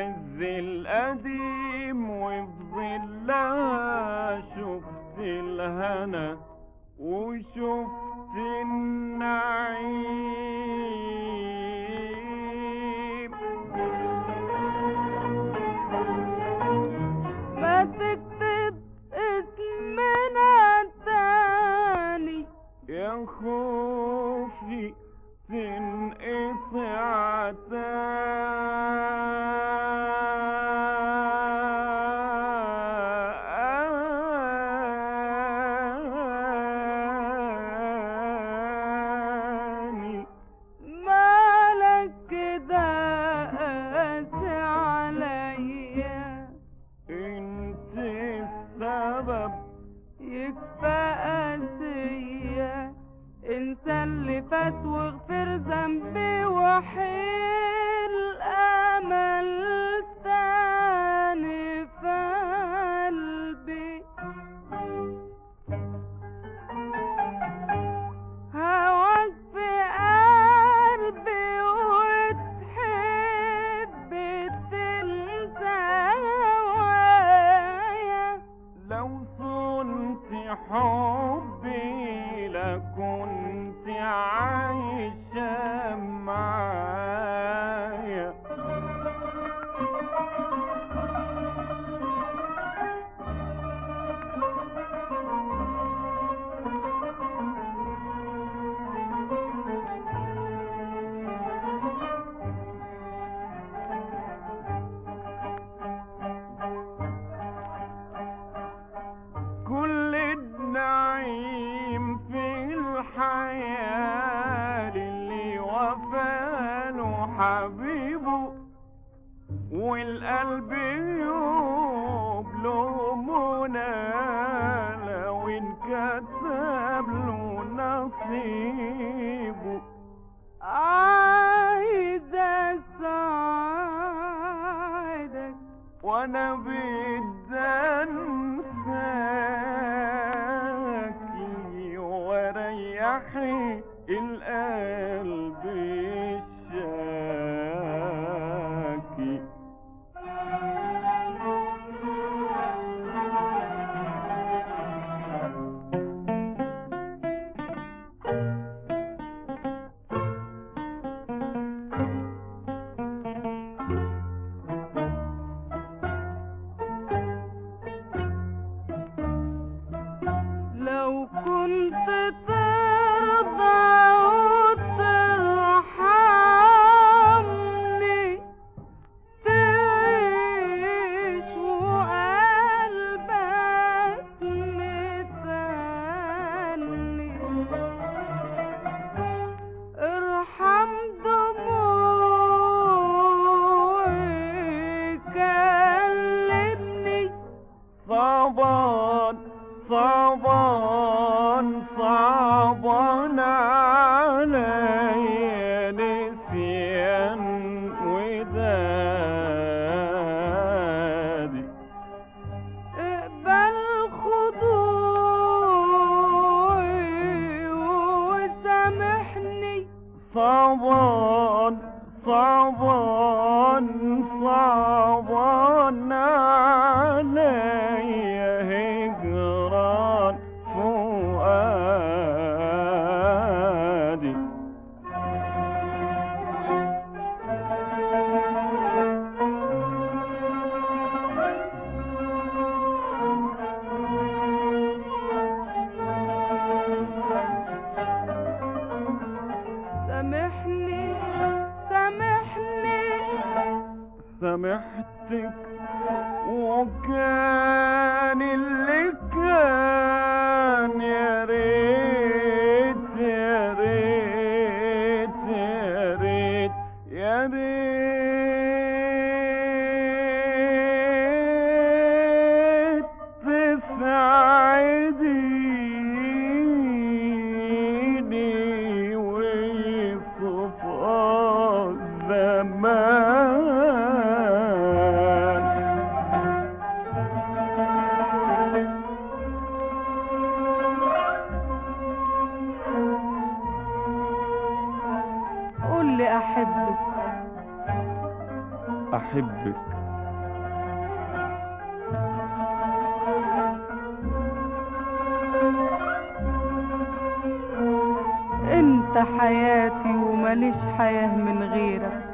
العز القديم وفي ظلها شفت الهنا وشفت النعيم ما تكتب اسمنا تاني يا خوفي تنقطع تاني مالك كده قاسي عليا انت السبب يكفى قاسية انسى اللي فات واغفر ذنبي وحيل امل تاني في قلبي هواك في قلبي وتحب تنسى هوايا لو صنت حبي لكنت عايشة معايا كل النعيم في الحياة للي وفاله حبيبه والقلب يبلغ منى لو انكتب له نصيبه عايزة اساعدك وانا بدي انساكي واريحي القلب الشاكي لو كنت ترضى وترحمني تعيش وقلبك متاني ارحم دموعي كلمني صعبان صعبان صعبان عليا نسيان ودادي اقبل خضوعي وسامحني صعبان صعبان صعبان عليا هجران فؤادي سامحني سامحني سامحتك وكان اللي كان يا ريت يا ريت يا ريت يا ريت تساعديني ويصفى الزمان قول لي احبك أحبك انت حياتي ومليش حياة من غيرك